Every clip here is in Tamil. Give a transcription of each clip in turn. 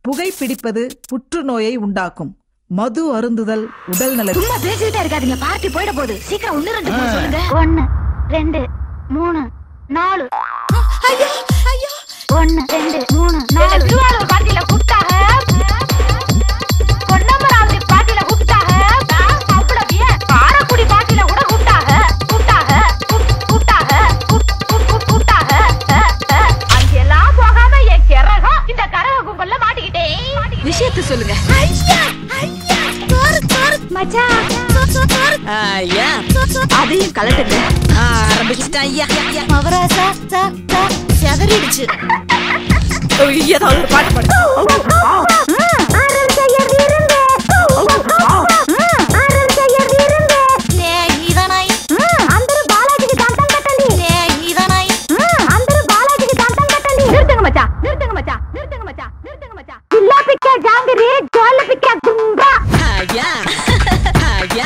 புகைப்பிடிப்பது புற்றுநோயை உண்டாக்கும் மது அருந்துதல் உடல் நல சும்மா பேசிக்கிட்டே இருக்காதீங்க பார்ட்டி போயிட போகுது சீக்கிரம் ஒண்ணு ரெண்டு மூணு சொல்லுங்க ஒண்ணு ரெண்டு மூணு நாலு ஒண்ணு ரெண்டு மூணு நாலு திருவாரூர் பார்ட்டியில கூப்பிட்டாங்க பொன்னமராவதி பார்ட்டியில கூப்பிட்டாங்க அப்படியே காரக்குடி பார்ட்டியில கூட கூப்பிட்டாங்க கூப்பிட்டாங்க கூப்- கூப்பிட்டாங்க கூப்- கூப்- கூப்- கூப்பிட்டாங்க அஹ், அஹ். அங்கெல்லாம் போகாம என் கிறகம் இந்த கரக கும்பல்ல மாட்டிக்கிட்டேன் விஷயத்த சொல்லுங்க மச்சான் ஐயா அதையும் கலட்டுங்க ஆரம்பிச்சுட்டா ஐயா மவராசா சா சா செதறிடுச்சு ஏதாவது ஒரு பாட்டு பாடு ஐயா ஐயா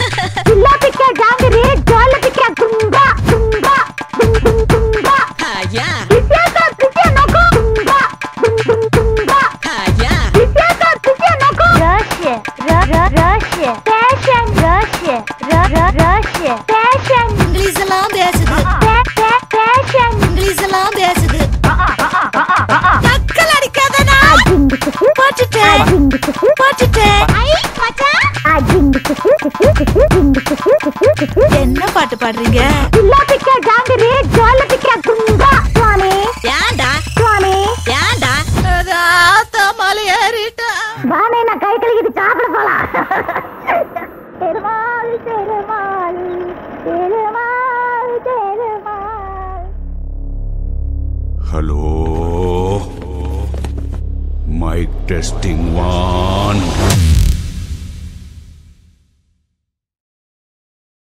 ஐயா ஐயா இங்கிலீஷ் எல்லாம் பேசுது இங்கிலீஷ் எல்லாம் பேசுது நக்கல் அடிக்காதனா போட்டுட்டேன் போட்டுட்டேன் என்ன பாட்டு பாடுறீங்க ஏன்டா ஏன்டா மலை ஏறிட்டா வானே நான் கை கழுகிட்டு சாப்பிட போலாம் Perumal Perumal Perumal Perumal hello mike testing one